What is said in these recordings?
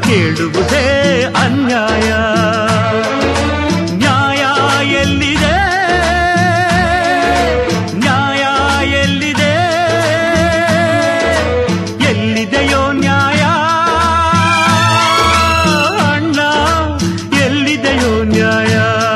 ಕೇಳುವುದೇ ಅನ್ಯಾಯ ನ್ಯಾಯ ಎಲ್ಲಿದೆ ನ್ಯಾಯ ಎಲ್ಲಿದೆ ಎಲ್ಲಿದೆಯೋ ನ್ಯಾಯ ಅಣ್ಣ ಎಲ್ಲಿದೆಯೋ ನ್ಯಾಯ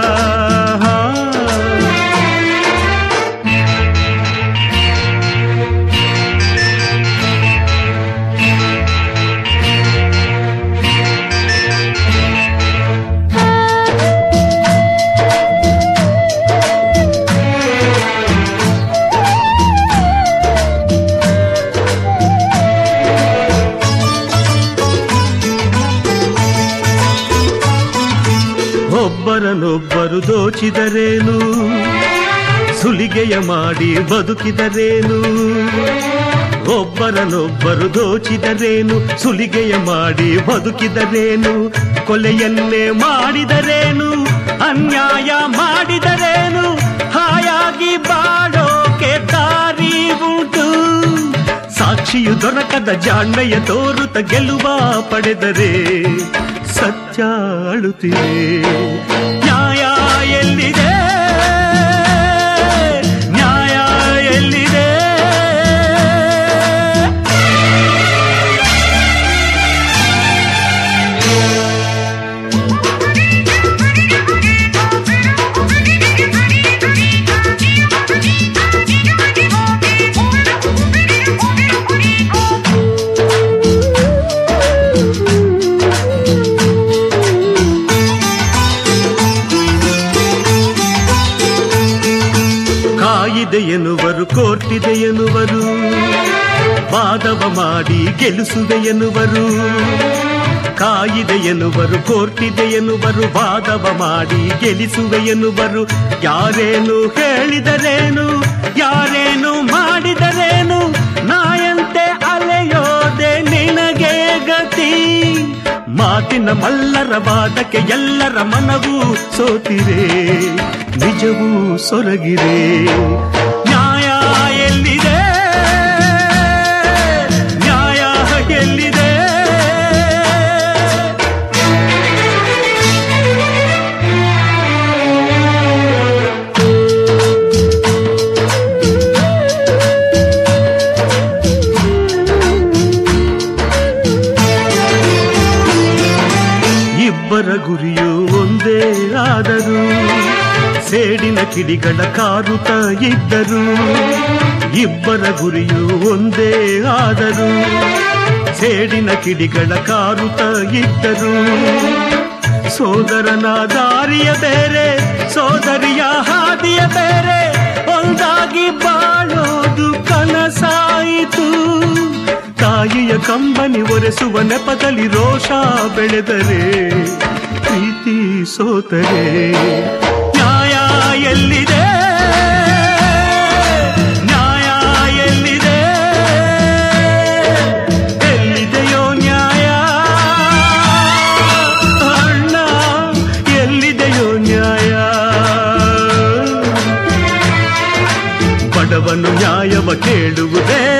ಒಬ್ಬರನ್ನೊಬ್ಬರು ದೋಚಿದರೇನು ಸುಲಿಗೆಯ ಮಾಡಿ ಬದುಕಿದರೇನು ಒಬ್ಬರನ್ನೊಬ್ಬರು ದೋಚಿದರೇನು ಸುಲಿಗೆಯ ಮಾಡಿ ಬದುಕಿದರೇನು ಕೊಲೆಯನ್ನೇ ಮಾಡಿದರೇನು ಅನ್ಯಾಯ ಮಾಡಿದರೇನು ಹಾಯಾಗಿ ಬಾಳೋಕೆ ದಾರಿ ಉಂಟು ಸಾಕ್ಷಿಯು ದೊರಕದ ಜಾಣ್ಮೆಯ ತೋರುತ್ತ ಗೆಲುವ ಪಡೆದರೆ ಸತ್ಯ ಅಳುತ್ತಿದೆ ನ್ಯಾಯ ಎಲ್ಲಿದೆ ನ್ಯಾಯ ಎಲ್ಲಿದೆ ಕಾಯಿದೆ ಎನ್ನುವರು ಕೋರ್ಟಿದೆ ಎನ್ನುವರು ವಾದವ ಮಾಡಿ ಗೆಲ್ಲಿಸುವೆ ಎನ್ನುವರು ಕಾಯಿದೆ ಎನ್ನುವರು ಕೋರ್ಟಿದೆ ಎನ್ನುವರು ವಾದವ ಮಾಡಿ ಗೆಲ್ಲಿಸುವೆ ಎನ್ನುವರು ಯಾರೇನು ಹೇಳಿದರೇನು ಯಾರೇನು ಮಾಡಿದರೇನು ನಾಯಂತೆ ಅಲೆಯೋದೆ ನಿನಗೆ ಗತಿ ಮಾತಿನ ಮಲ್ಲರ ವಾದಕ್ಕೆ ಎಲ್ಲರ ಮನವೂ ಸೋತಿರೆ ನಿಜವೂ ಸೊರಗಿರೆ ನ್ಯಾಯ ಎಲ್ಲಿದೆ ನ್ಯಾಯ ಎಲ್ಲಿದೆ ಇಬ್ಬರ ಗುರಿಯು ಒಂದೇ ಆದರೂ ಸೇಡಿನ ಕಿಡಿಗಳ ಕಾರುತ್ತ ಇದ್ದರು ಇಬ್ಬರ ಗುರಿಯು ಒಂದೇ ಆದರೂ ಸೇಡಿನ ಕಿಡಿಗಳ ಕಾರುತ್ತ ಇದ್ದರು ಸೋದರನ ದಾರಿಯ ಬೇರೆ ಸೋದರಿಯ ಹಾದಿಯ ಬೇರೆ ಒಂದಾಗಿ ಬಾಳೋದು ಕನಸಾಯಿತು ತಾಯಿಯ ಕಂಬನಿ ಒರೆಸುವ ನೆಪದಲ್ಲಿ ರೋಷ ಬೆಳೆದರೆ ಪ್ರೀತಿ ಸೋತರೆ ನ್ಯಾಯ ಎಲ್ಲಿದೆ ನ್ಯಾಯ ಎಲ್ಲಿದೆ ಎಲ್ಲಿದೆಯೋ ನ್ಯಾಯ ಅಣ್ಣ ಎಲ್ಲಿದೆಯೋ ನ್ಯಾಯ ಬಡವನು ನ್ಯಾಯವ ಕೇಳುವುದೇ